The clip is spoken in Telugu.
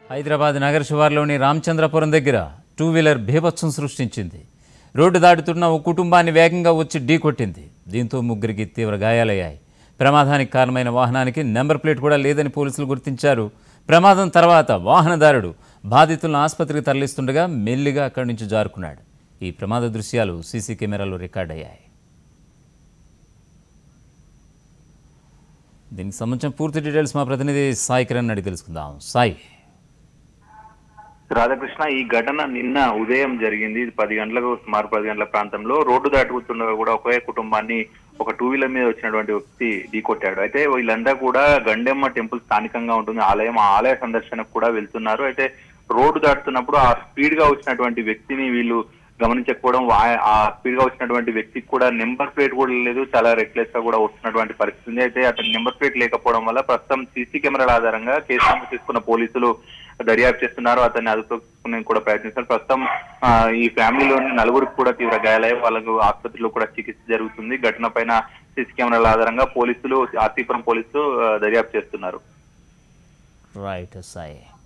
హైదరాబాద్ నగర శివార్లోని రామచంద్రపురం దగ్గర టూ వీలర్ బీభత్సం సృష్టించింది రోడ్డు దాటుతున్న ఓ కుటుంబాన్ని వేగంగా వచ్చి ఢీకొట్టింది దీంతో ముగ్గురికి తీవ్ర గాయాలయ్యాయి ప్రమాదానికి కారణమైన వాహనానికి నెంబర్ ప్లేట్ కూడా లేదని పోలీసులు గుర్తించారు ప్రమాదం తర్వాత వాహనదారుడు బాధితులను ఆసుపత్రికి తరలిస్తుండగా మెల్లిగా అక్కడి నుంచి జారుకున్నాడు ఈ ప్రమాద దృశ్యాలు సీసీ కెమెరాలో రికార్డయ్యాయి దీనికి సంబంధించిన పూర్తి డీటెయిల్స్ మా ప్రతినిధి సాయి కిరణ్ అడిగి తెలుసుకుందాం సాయి రాధాకృష్ణ ఈ ఘటన నిన్న ఉదయం జరిగింది ఇది పది గంటలకు సుమారు పది గంటల ప్రాంతంలో రోడ్డు దాటుతుండగా కూడా ఒకే కుటుంబాన్ని ఒక టూ వీలర్ మీద వచ్చినటువంటి వ్యక్తి ఢీకొట్టాడు అయితే వీళ్ళంతా కూడా గండెమ్మ టెంపుల్ స్థానికంగా ఉంటుంది ఆలయం ఆ ఆలయ సందర్శనకు కూడా వెళ్తున్నారు అయితే రోడ్డు దాటుతున్నప్పుడు ఆ స్పీడ్ గా వచ్చినటువంటి వ్యక్తిని వీళ్ళు గమనించకపోవడం వా- ఆ స్పీడ్ గా వచ్చినటువంటి వ్యక్తికి కూడా నెంబర్ ప్లేట్ కూడా లేదు చాలా రెక్లెస్ గా కూడా వస్తున్నటువంటి పరిస్థితి ఉంది అయితే అతని నెంబర్ ప్లేట్ లేకపోవడం వల్ల ప్రస్తుతం సీసీ కెమెరాల ఆధారంగా కేసు నమోదు తీసుకున్న పోలీసులు దర్యాప్తు చేస్తున్నారు అతన్ని అదుపులోకి తీసుకునేందుకు కూడా ప్రయత్నిస్తారు ప్రస్తుతం ఆ, ఈ ఫ్యామిలీలోని నలుగురికి కూడా తీవ్ర గాయాలయ్యాయి వాళ్ళకు ఆసుపత్రిలో కూడా చికిత్స జరుగుతుంది ఘటన పైన సీసీ కెమెరాల ఆధారంగా పోలీసులు ఆర్సీపురం పోలీసులు ఆ, దర్యాప్తు చేస్తున్నారు రైట్ సాయి